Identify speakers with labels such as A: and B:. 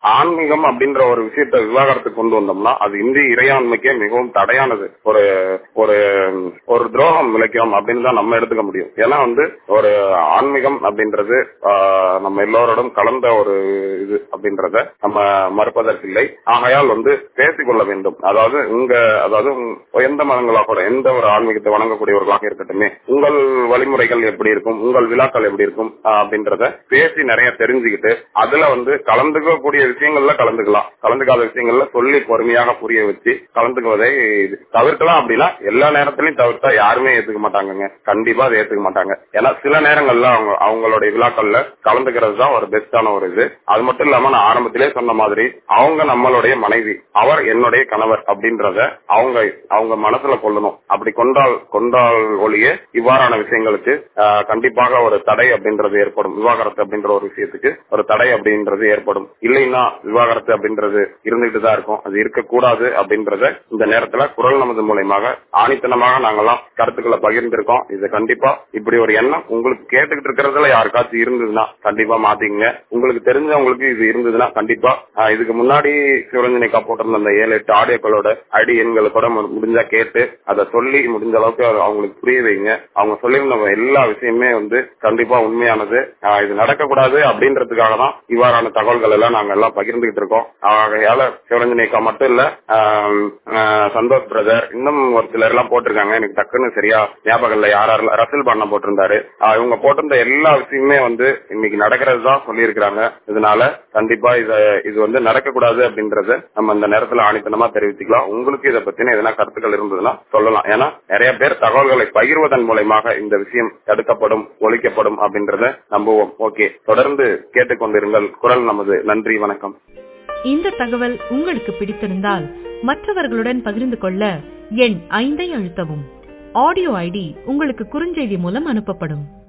A: ஆன்மீகம் அப்படின்ற ஒரு விஷயத்த விவாகரத்துக்கு கொண்டு வந்தோம்னா அது இந்திய இறையாண்மைக்கே மிகவும் தடையானது ஒரு ஒரு ஒரு துரோகம் விளைக்கும் அப்படின்னு தான் நம்ம எடுத்துக்க முடியும் ஏன்னா வந்து ஒரு ஆன்மீகம் அப்படின்றது ஆஹ், நம்ம எல்லோரோடும் கலந்த ஒரு இது அப்படின்றத நம்ம மறுப்பதற்கில்லை ஆகையால் வந்து பேசிக்கொள்ள வேண்டும் அதாவது உங்க அதாவது உங்க- எந்த மதங்களாக கூட எந்த ஒரு ஆன்மீகத்தை வணங்கக்கூடியவர்களாக இருக்கட்டுமே உங்கள் வழிமுறைகள் எப்படி இருக்கும் உங்கள் விழாக்கள் எப்படி இருக்கும் ஆஹ், அப்படின்றத பேசி நிறைய தெரிஞ்சுக்கிட்டு அதுல வந்து கலந்துக்கக்கூடிய விஷயங்கள்ல கலந்துக்கலாம் கலந்துக்காத விஷயங்கள்ல சொல்லி பொறுமையாக புரிய வச்சு கலந்துக்குவதை தவிர்க்கலாம் அப்படின்னா எல்லா நேரத்திலையும் தவிர்த்தா யாருமே ஏத்துக்க மாட்டாங்கங்க கண்டிப்பா அதை ஏத்துக்க மாட்டாங்க ஏன்னா சில நேரங்கள்ல அவங்க அவங்களுடைய விழாக்கள்ல கலந்துக்கிறது தான் ஒரு பெஸ்டான ஒரு இது அது மட்டும் இல்லாம நான் ஆரம்பத்திலே சொன்ன மாதிரி அவங்க நம்மளுடைய மனைவி அவர் என்னுடைய கணவர் அப்படின்றத அவங்க அவங்க மனசுல கொள்ளணும் அப்படி கொண்டால் கொண்டால் ஒழிய இவ்வாறான விஷயங்களுக்கு ஆஹ், கண்டிப்பாக ஒரு தடை அப்படின்றது ஏற்படும் விவாகரத்து அப்படின்ற ஒரு விஷயத்துக்கு ஒரு தடை அப்படின்றது ஏற்படும் இல்லைன்னா விவாகரத்து அப்படின்றது இருந்துகிட்டு தான் இருக்கும் அது இருக்கக்கூடாது அப்படின்றத இந்த நேரத்துல குரல் நமது மூலயமாக ஆணித்தனமாக நாங்கெல்லாம் கருத்துக்களை பகிர்ந்திருக்கோம் இது கண்டிப்பா இப்படி ஒரு எண்ணம் உங்களுக்கு கேட்டுக்கிட்டு இருக்கிறதுல யாருக்காச்சும் இருந்ததுன்னா கண்டிப்பா மாத்திக்கங்க உங்களுக்கு தெரிஞ்சவங்களுக்கு இது இருந்ததுன்னா கண்டிப்பா ஆஹ், இதுக்கு முன்னாடி சிவரஞ்சனிக்கா போட்டிருந்த அந்த ஏழு எட்டு ஆடியோக்களோட ஐடி எண்களை கூட மு- முடிஞ்சா கேட்டு அதை சொல்லி முடிஞ்ச அளவுக்கு அது அவங்களுக்கு புரிய வைங்க அவங்க சொல்லியிருந்த எல்லா விஷயமே வந்து கண்டிப்பா உண்மையானது ஆஹ், இது நடக்கக்கூடாது அப்படின்றதுக்காக தான் இவ்வாறான தகவல்கள் எல்லாம் நாங்க எல்லாம் பகிர்ந்துகிட்டு இருக்கோம் ஆகையால சிவரஞ்சனிக்கா மட்டும் இல்ல ஆஹ், ஆஹ், சந்தோஷ் பிரதர் இன்னும் ஒரு சிலர் எல்லாம் போட்டிருக்காங்க எனக்கு டக்குன்னு சரியா ஞாபகம் இல்ல யார் யாரெல்லாம் ரசில் பண்ண போட்டிருந்தாரு ஆஹ், இவங்க போட்டிருந்த எல்லா விஷயமே வந்து இன்னைக்கு நடக்கிறது தான் சொல்லியிருக்கிறாங்க இதனால கண்டிப்பா இத இது வந்து நடக்கக்கூடாது அப்படின்றத நம்ம இந்த நேரத்துல ஆணித்தனமா தெரிவிச்சுக்கலாம் உங்களுக்கு இதை பத்தின எதனா கருத்துக்கள் இருந்ததுன்னா சொல்லலாம் ஏன்னா நிறைய பேர் தகவல்களை பகிர்வதன் மூலயமாக இந்த விஷயம் தடுக்கப்படும் ஒழிக்கப்படும் அப்படின்றத நம்புவோம் ஓகே தொடர்ந்து கேட்டுக்கொண்டிருங்கள் குரல் நமது நன்றி வணக்கம்
B: இந்த தகவல் உங்களுக்கு பிடித்திருந்தால் மற்றவர்களுடன் பகிர்ந்து கொள்ள எண் ஐந்தை அழுத்தவும் ஆடியோ ஐடி உங்களுக்கு குறுஞ்செய்தி மூலம் அனுப்பப்படும்